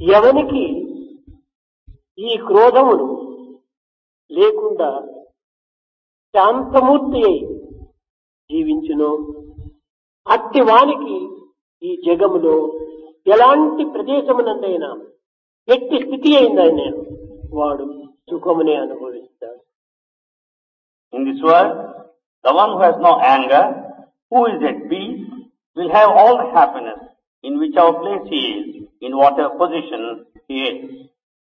ఎవనికి ఈ క్రోధమును లేకుండా శాంతమూర్తి అయి జీవించునో అట్టి వానికి ఈ జగములో ఎలాంటి ప్రదేశమునందైనా ఎట్టి స్థితి అయిందని వాడు సుఖమునే అనుభవిస్తాడు In this world, the one who has no anger, who is at peace, will have all the happiness in whichever place he is, in whatever position he is.